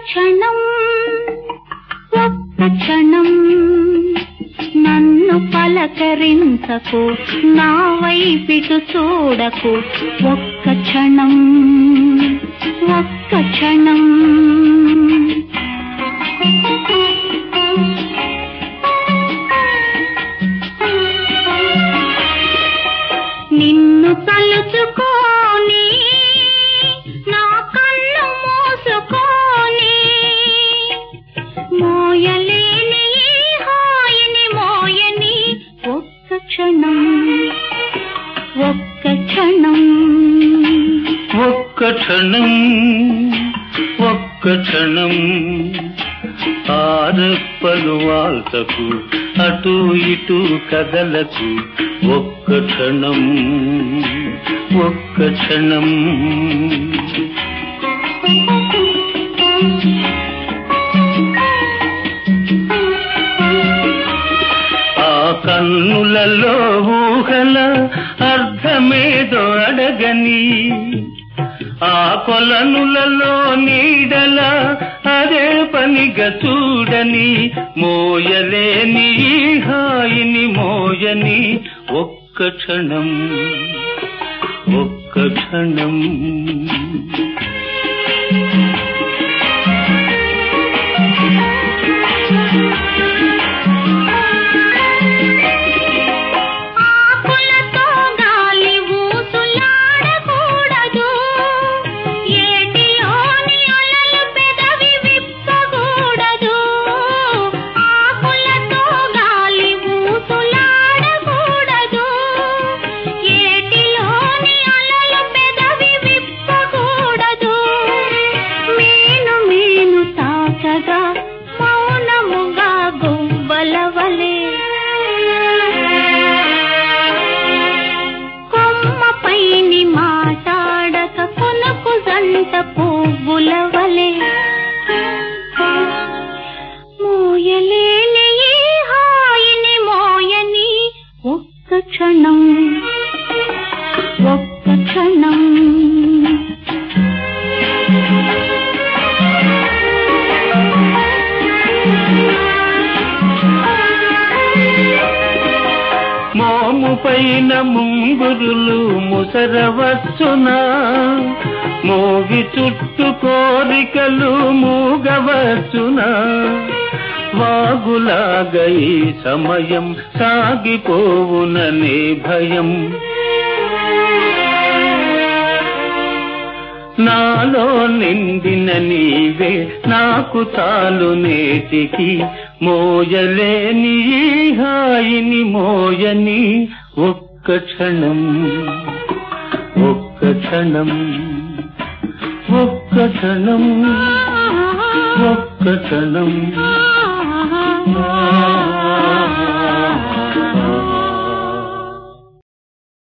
క్షణం ఒక్క క్షణం నన్ను పలకరించకు నా వైపిటు చూడకు ఒక్క క్షణం ఒక్క క్షణం నిన్ను తలుచుకోని నా కళ్ళు మూసుకొని మోయలేని ఈ హాయిని మోయని ఒక్క క్షణం ఒక్క క్షణం ఒక్క క్షణం ఒక్క క్షణం ఆరెప్పలు వాల్తకు అటు ఇటు కదలకు ఒక్క క్షణం ఒక్క క్షణం ఆ కన్నులలో ఊహల అర్థమేదో అడగని ఆ కొలనులలో నీడల అదే పనిగా చూడని మోయలేని ఈ హాయిని మోయని ఒక్క క్షణం ఒక్క క్షణం ఆకులతో గాలి ఊసులాడకూడదు ఏటిలోని అలలు పెదవి విప్పకూడదు ఆకులతో గాలి ఊసులాడకూడదు ఏటిలోని అలలు పెదవి విప్పకూడదు మేను మేను తాకగా మౌనముగా గువ్వల వలె కొమ్మపైని మాటాడక కొనకు జంట పువ్వుల వలె మోయలేని ఈ హాయిని మోయని ఒక్క క్షణం ఒక్క క్షణం మోము పైన ముంగురులు ముసరవచ్చునా మోగి చుట్టు కోరికలు మూగవచ్చునా వాగులాగా ఈ సమయం సాగిపోవుననే భయం నాలో నిండిన నీవే నాకు చాలు నేటికి మోయలేని ఈ హాయిని మోయని ఒక్క క్షణం ఒక్క క్షణం ఒక్క క్షణం ఒక్క క్షణం ఆ